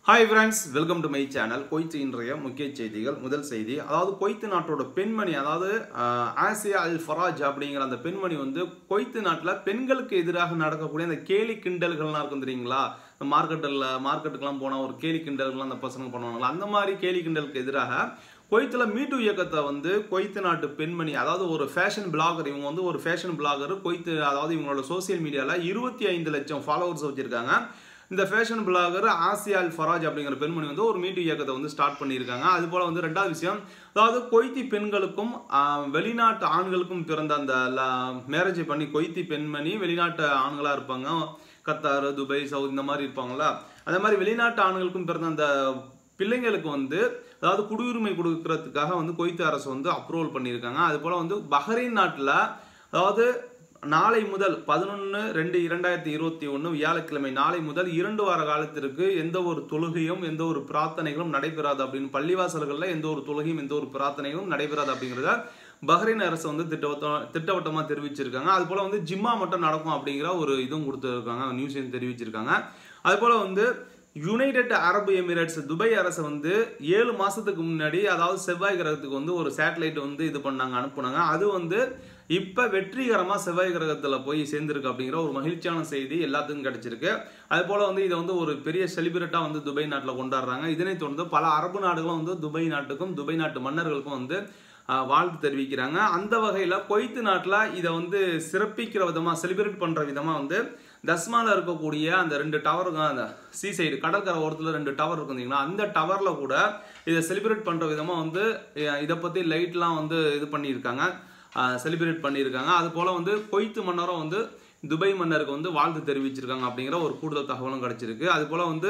hi friends welcome to my channel கொய்த்து இன்றைய முக்கிய செய்திகள் முதல் செய்தி அதாவது கொய்த்து நாட்டோட பெண்மணி அதாவது ஆஹ், ஆசியா அல் ஃபராஜ் அப்படிங்கிற அந்த பெண்மணி வந்து கொய்த்து நாட்டில் பெண்களுக்கு எதிராக நடக்கக்கூடிய அந்த கேலி கிண்டல்கள்லாம் இருக்கும் தெரியுங்களா இந்த மார்க்கெட்டில் மார்க்கெட்டுக்கெல்லாம் போனால் ஒரு கேலி கிண்டல்கள்லாம் அந்த பசங்க பண்ணுவாங்களா அந்த மாதிரி கேலி கிண்டலுக்கு எதிராக கொய்த்தில் மீட்டு இயக்கத்தை வந்து கொய்த்து நாட்டு பெண்மணி அதாவது ஒரு ஃபேஷன் பிளாகர் இவங்க வந்து ஒரு ஃபேஷன் பிளாகர் கொய்த்து அதாவது இவங்களோட சோசியல் மீடியாவில் இருபத்தி ஐந்து லட்சம் ஃபாலோவர்ஸ் வச்சிருக்காங்க இந்த fashion blogger Asia Al Faraj அப்படிங்கிற பெண்மணி வந்து ஒரு மீட்டு இயக்கத்தை வந்து ஸ்டார்ட் பண்ணியிருக்காங்க அது போல வந்து ரெண்டாவது விஷயம் அதாவது கொய்த்தி பெண்களுக்கும் ஆஹ், வெளிநாட்டு ஆண்களுக்கும் பிறந்த அந்த மேரேஜ் பண்ணி கொய்த்தி பெண்மணி வெளிநாட்டு ஆண்களா இருப்பாங்க கத்தார் துபாய் சவுத் இந்த மாதிரி இருப்பாங்களா அதே மாதிரி வெளிநாட்டு ஆண்களுக்கும் பிறந்த அந்த பிள்ளைங்களுக்கு வந்து அதாவது குடியுரிமை கொடுக்கறதுக்காக வந்து கொய்த்து அரசு வந்து அப்ரூவல் பண்ணியிருக்காங்க அது போல வந்து பஹ்ரைன் நாட்டில் அதாவது நாளை முதல் பதினொன்று ரெண்டு இரண்டாயிரத்தி இருபத்தி ஒன்று வியாழக்கிழமை நாளை முதல் இரண்டு வார காலத்திற்கு எந்த ஒரு தொழுகையும் எந்த ஒரு பிரார்த்தனைகளும் நடைபெறாது அப்படின்னு பள்ளிவாசல்களில் எந்த ஒரு தொழுகையும் எந்த ஒரு பிரார்த்தனைகளும் நடைபெறாது அப்படிங்கிறத பஹ்ரைன் அரசு வந்து திட்டவட்டம் திட்டவட்டமாக தெரிவிச்சிருக்காங்க அது போல வந்து ஜிம்மா மட்டும் நடக்கும் அப்படிங்கிற ஒரு இதுவும் கொடுத்துருக்காங்க நியூஸையும் தெரிவிச்சிருக்காங்க அது போல வந்து யுனைடெட் அரபு எமிரேட்ஸ் துபாய் அரசு வந்து ஏழு மாசத்துக்கு முன்னாடி அதாவது செவ்வாய் கிரகத்துக்கு வந்து ஒரு சேட்டலைட் வந்து இது பண்ணாங்க அனுப்புனாங்க அது வந்து இப்ப வெற்றிகரமா செவ்வாய் கிரகத்துல போய் சேர்ந்திருக்கு அப்படிங்கிற ஒரு மகிழ்ச்சியான செய்தி எல்லாத்துக்கும் கிடைச்சிருக்கு அது போல வந்து இதை வந்து ஒரு பெரிய செலிபிரேட்டா வந்து துபாய் நாட்டில் கொண்டாடுறாங்க இதனை தொடர்ந்து பல அரபு நாடுகளும் வந்து துபாய் நாட்டுக்கும் துபாய் நாட்டு மன்னர்களுக்கும் வந்து ஆஹ், வாழ்த்து தெரிவிக்கிறாங்க அந்த வகையில் கொய்த்து நாட்டில் இதை வந்து சிறப்பிக்கிற விதமாக செலிப்ரேட் பண்ணுற விதமாக வந்து தஸ்மால இருக்கக்கூடிய அந்த ரெண்டு டவருக்கு அந்த சீ சைடு கடற்கரை ஓரத்தில் ரெண்டு டவர் இருக்கு இல்லைங்களா அந்த டவரில் கூட இதை செலிப்ரேட் பண்ணுற விதமாக வந்து அஹ், இதை பற்றி லைட்லாம் வந்து இது பண்ணியிருக்காங்க செலிப்ரேட் பண்ணியிருக்காங்க அது போல் வந்து கொய்த்து மன்னரும் வந்து துபாய் மன்னருக்கு வந்து வாழ்த்து தெரிவிச்சிருக்காங்க அப்படிங்கிற ஒரு கூடுதல் தகவலும் கிடைச்சிருக்கு அது போல் வந்து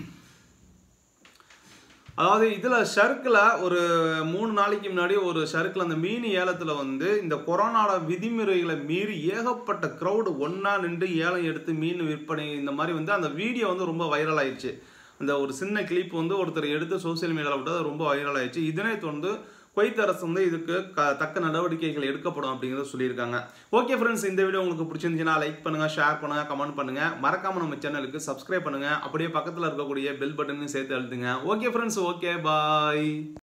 அதாவது இதுல ஷர்க்கில் ஒரு மூணு நாளைக்கு முன்னாடி ஒரு ஷர்க்கில் அந்த மீன் ஏலத்துல வந்து இந்த கொரோனாவோட விதிமுறைகளை மீறி ஏகப்பட்ட க்ரௌடு ஒண்ணா நின்று ஏலம் எடுத்து மீன் விற்பனை இந்த மாதிரி வந்து அந்த வீடியோ வந்து ரொம்ப வைரல் ஆயிடுச்சு அந்த ஒரு சின்ன கிளிப் வந்து ஒருத்தர் எடுத்து சோசியல் மீடியாவில் விட்டு அது ரொம்ப வைரல் ஆயிடுச்சு இதனை தொடர்ந்து குவைத் அரசு வந்து இதுக்கு க தக்க நடவடிக்கைகள் எடுக்கப்படும் அப்படிங்கிறத சொல்லியிருக்காங்க ஓகே ஃப்ரெண்ட்ஸ் இந்த வீடியோ உங்களுக்கு பிடிச்சிருந்துச்சுன்னா லைக் பண்ணுங்க ஷேர் பண்ணுங்க கமெண்ட் பண்ணுங்க மறக்காம நம்ம சேனலுக்கு சப்ஸ்கிரைப் பண்ணுங்க அப்படியே பக்கத்தில் இருக்கக்கூடிய பெல் பட்டனையும் சேர்த்து அழுத்துங்க ஓகே ஃப்ரெண்ட்ஸ் ஓகே பாய்